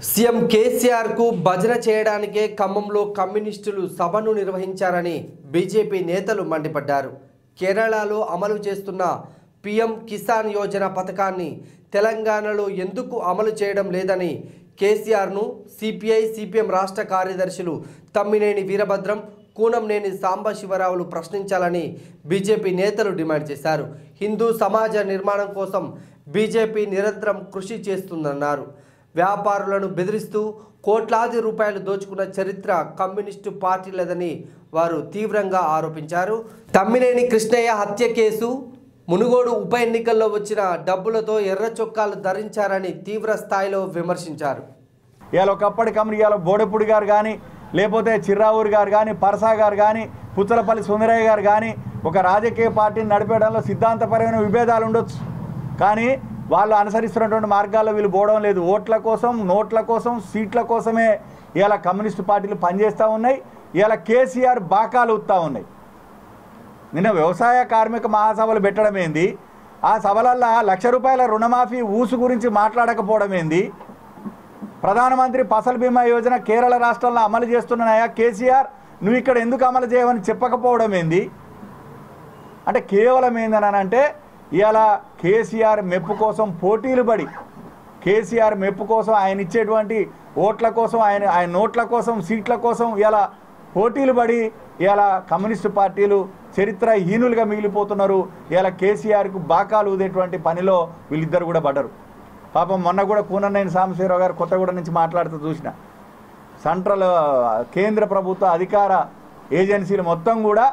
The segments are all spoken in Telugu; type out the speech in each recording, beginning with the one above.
సీఎం కేసీఆర్కు భజన చేయడానికే ఖమ్మంలో కమ్యూనిస్టులు సభను నిర్వహించారని బీజేపీ నేతలు మండిపడ్డారు కేరళలో అమలు చేస్తున్న పీఎం కిసాన్ యోజన పథకాన్ని తెలంగాణలో ఎందుకు అమలు చేయడం లేదని కేసీఆర్ను సిపిఐ సిపిఎం రాష్ట్ర కార్యదర్శులు తమ్మినేని వీరభద్రం కూనంనేని సాంబశివరావులు ప్రశ్నించాలని బీజేపీ నేతలు డిమాండ్ చేశారు హిందూ సమాజ నిర్మాణం కోసం బీజేపీ నిరంతరం కృషి చేస్తుందన్నారు వ్యాపారులను బెదిరిస్తూ కోట్లాది రూపాయలు దోచుకున్న చరిత్ర కమ్యూనిస్టు పార్టీలదని వారు తీవ్రంగా ఆరోపించారు తమ్మినేని కృష్ణయ్య హత్య కేసు మునుగోడు ఉప ఎన్నికల్లో వచ్చిన డబ్బులతో ఎర్ర చొక్కాలు ధరించారని తీవ్ర స్థాయిలో విమర్శించారు ఇవాళ ఒకప్పటి కమిటీ ఇవాళ బోడెపూడి గారు కానీ లేకపోతే చిర్రావూరి గారు కానీ పరసా గారు కానీ పుచ్చలపల్లి సుందరయ్య గారు కానీ ఒక రాజకీయ పార్టీని నడిపేయడంలో సిద్ధాంతపరమైన విభేదాలు ఉండొచ్చు కానీ వాళ్ళు అనుసరిస్తున్నటువంటి మార్గాల్లో వీళ్ళు పోవడం లేదు ఓట్ల కోసం నోట్ల కోసం సీట్ల కోసమే ఇవాళ కమ్యూనిస్టు పార్టీలు పనిచేస్తూ ఉన్నాయి ఇవాళ కేసీఆర్ బాకాలు ఉత్తా ఉన్నాయి నిన్న వ్యవసాయ కార్మిక మహాసభలు పెట్టడం ఏంది ఆ సభలల్లో లక్ష రూపాయల రుణమాఫీ ఊసు గురించి మాట్లాడకపోవడం ఏంది ప్రధానమంత్రి ఫసల్ బీమా యోజన కేరళ రాష్ట్రంలో అమలు చేస్తున్నాయా కేసీఆర్ నువ్వు ఇక్కడ ఎందుకు అమలు చేయవని చెప్పకపోవడం ఏంది అంటే కేవలం ఏందని అంటే ఇవాళ కేసీఆర్ మెప్పు కోసం పోటీలు పడి కేసీఆర్ మెప్పు కోసం ఆయన ఇచ్చేటువంటి ఓట్ల కోసం ఆయన ఆయన నోట్ల కోసం సీట్ల కోసం ఇలా పోటీలు పడి ఇలా కమ్యూనిస్టు పార్టీలు చరిత్రహీనులుగా మిగిలిపోతున్నారు ఇలా కేసీఆర్కు బాకాలు ఊదేటువంటి పనిలో వీళ్ళిద్దరు కూడా పడ్డరు పాపం మొన్న కూడా కూనన్నైన సాంబశివరావు గారు కొత్తగూడ నుంచి మాట్లాడుతూ చూసిన సెంట్రల్ కేంద్ర ప్రభుత్వ అధికార ఏజెన్సీలు మొత్తం కూడా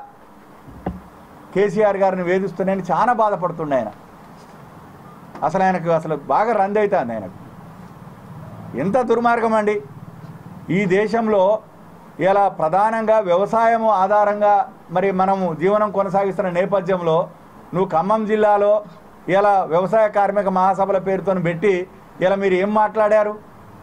కేసీఆర్ గారిని వేధిస్తున్నాయని చాలా బాధపడుతుండే ఆయన అసలు ఆయనకు అసలు బాగా రంది అవుతుంది ఆయనకు ఎంత దుర్మార్గం అండి ఈ దేశంలో ఇలా ప్రధానంగా వ్యవసాయం ఆధారంగా మరి మనము జీవనం కొనసాగిస్తున్న నేపథ్యంలో నువ్వు ఖమ్మం జిల్లాలో ఇలా వ్యవసాయ కార్మిక మహాసభల పేరుతో పెట్టి ఇలా మీరు ఏం మాట్లాడారు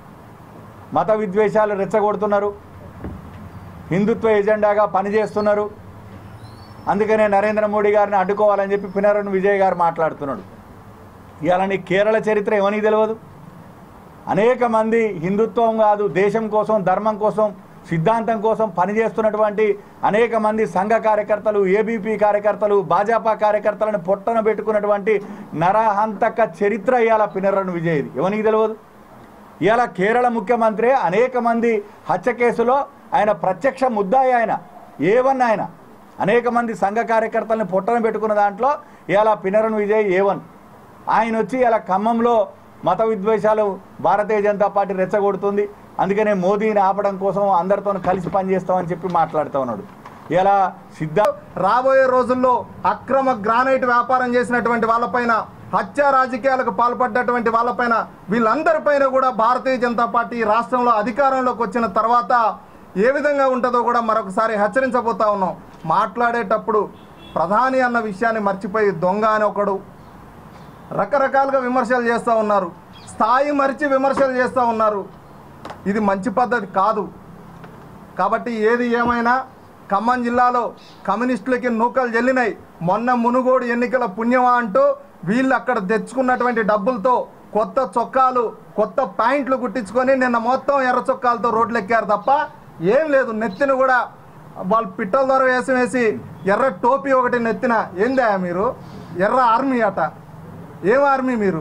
మత విద్వేషాలు రెచ్చగొడుతున్నారు హిందుత్వ ఎజెండాగా పనిచేస్తున్నారు అందుకనే నరేంద్ర మోడీ గారిని అడ్డుకోవాలని చెప్పి పినరన్ విజయ్ గారు మాట్లాడుతున్నాడు ఇవాళ నీ కేరళ చరిత్ర ఏమని తెలియదు అనేక మంది హిందుత్వం కాదు దేశం కోసం ధర్మం కోసం సిద్ధాంతం కోసం పనిచేస్తున్నటువంటి అనేక మంది సంఘ కార్యకర్తలు ఏబీపీ కార్యకర్తలు భాజపా కార్యకర్తలను పొట్టన పెట్టుకున్నటువంటి నరహంతక చరిత్ర ఇవాళ పినరన్ విజయ్ది ఎవరికి తెలియదు ఇవాళ కేరళ ముఖ్యమంత్రి అనేక మంది హత్య కేసులో ఆయన ప్రత్యక్ష ముద్దాయి ఆయన ఏవన్ ఆయన అనేక మంది సంఘ కార్యకర్తలను పొట్టన పెట్టుకున్న దాంట్లో ఇవాళ పినరన్ విజయ్ ఏవన్ ఆయన వచ్చి ఇలా ఖమ్మంలో మత విద్వేషాలు భారతీయ జనతా పార్టీ రెచ్చగొడుతుంది అందుకనే మోదీని ఆపడం కోసం అందరితో కలిసి పనిచేస్తామని చెప్పి మాట్లాడుతూ ఉన్నాడు ఇలా సిద్ధ రాబోయే రోజుల్లో అక్రమ గ్రానైట్ వ్యాపారం చేసినటువంటి వాళ్ళపైన హత్య రాజకీయాలకు పాల్పడ్డటువంటి వాళ్ళపైన వీళ్ళందరిపైన కూడా భారతీయ జనతా పార్టీ ఈ రాష్ట్రంలో అధికారంలోకి వచ్చిన తర్వాత ఏ విధంగా ఉంటుందో కూడా మరొకసారి హెచ్చరించబోతా ఉన్నాం మాట్లాడేటప్పుడు ప్రధాని అన్న విషయాన్ని మర్చిపోయి దొంగ అని ఒకడు రకరకాలుగా విమర్శలు చేస్తూ ఉన్నారు స్థాయి మరిచి విమర్శలు చేస్తూ ఉన్నారు ఇది మంచి పద్ధతి కాదు కాబట్టి ఏది ఏమైనా ఖమ్మం జిల్లాలో కమ్యూనిస్టులకి నూకలు చెల్లినాయి మొన్న మునుగోడు ఎన్నికల పుణ్యమా అంటూ వీళ్ళు అక్కడ తెచ్చుకున్నటువంటి డబ్బులతో కొత్త చొక్కాలు కొత్త ప్యాంట్లు కుట్టించుకొని నిన్న మొత్తం ఎర్ర చొక్కాలతో రోడ్లు ఎక్కారు తప్ప ఏం లేదు నెత్తిన కూడా వాళ్ళు పిట్టల ద్వారా వేసి వేసి ఎర్ర టోపీ ఒకటి నెత్తిన ఏందా మీరు ఎర్ర ఆర్మీ అట ఏం ఆర్మీ మీరు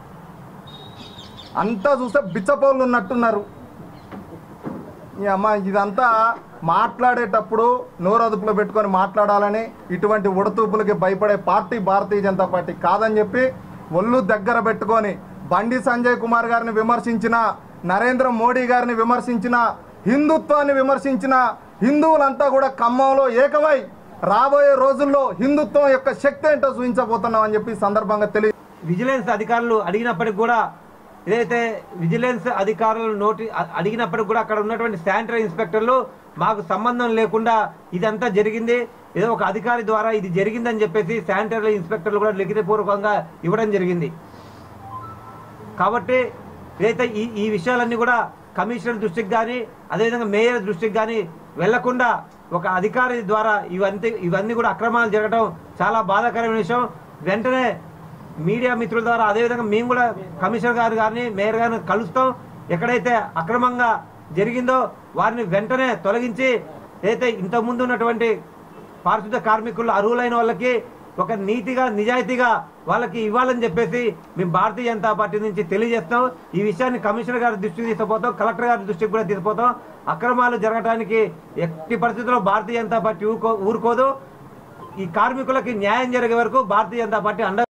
అంతా చూస్తే బిచ్చపోళ్ళు ఉన్నట్టున్నారు ఈ అమ్మ ఇదంతా మాట్లాడేటప్పుడు నోరు అదుపులో పెట్టుకొని మాట్లాడాలని ఇటువంటి ఉడతూపులకి భయపడే పార్టీ భారతీయ జనతా పార్టీ కాదని చెప్పి ఒళ్ళు దగ్గర పెట్టుకొని బండి సంజయ్ కుమార్ గారిని విమర్శించిన నరేంద్ర మోడీ గారిని విమర్శించిన హిందుత్వాన్ని విమర్శించిన హిందువులంతా కూడా ఖమ్మంలో ఏకమై రాబోయే రోజుల్లో హిందుత్వం యొక్క శక్తి ఏంటో చూపించబోతున్నాం అని చెప్పి ఈ సందర్భంగా తెలియ విజిలెన్స్ అధికారులు అడిగినప్పటికి కూడా ఏదైతే విజిలెన్స్ అధికారులు నోటి అ- అడిగినప్పటికి కూడా అక్కడ ఉన్నటువంటి శానిటరీ ఇన్స్పెక్టర్లు మాకు సంబంధం లేకుండా ఇదంతా జరిగింది ఏదో ఒక అధికారి ద్వారా ఇది జరిగిందని చెప్పేసి శానిటరీ ఇన్స్పెక్టర్లు కూడా లిఖితపూర్వకంగా ఇవ్వడం జరిగింది కాబట్టి ఏదైతే ఈ ఈ విషయాలన్నీ కూడా కమిషనర్ దృష్టికి కానీ అదేవిధంగా మేయర్ దృష్టికి కానీ వెళ్లకుండా ఒక అధికారి ద్వారా ఇవన్నీ ఇవన్నీ కూడా అక్రమాలు జరగడం చాలా బాధాకరమైన విషయం వెంటనే మీడియా మిత్రుల ద్వారా అదేవిధంగా మేము కూడా కమిషనర్ గారు గారిని మేయర్ గారిని కలుస్తాం ఎక్కడైతే అక్రమంగా జరిగిందో వారిని వెంటనే తొలగించి ఏదైతే ఇంతకుముందు ఉన్నటువంటి పారిశుద్ధ కార్మికులు అర్హులైన వాళ్ళకి ఒక నీతిగా నిజాయితీగా వాళ్ళకి ఇవ్వాలని చెప్పేసి మేము భారతీయ జనతా పార్టీ నుంచి తెలియజేస్తాం ఈ విషయాన్ని కమిషనర్ గారి దృష్టికి తీసుకుపోతాం కలెక్టర్ గారి దృష్టికి కూడా తీసుకుపోతాం అక్రమాలు జరగడానికి ఎట్టి పరిస్థితుల్లో భారతీయ జనతా పార్టీ ఊరుకో ఊరుకోదు ఈ కార్మికులకి న్యాయం జరిగే వరకు భారతీయ జనతా పార్టీ అండ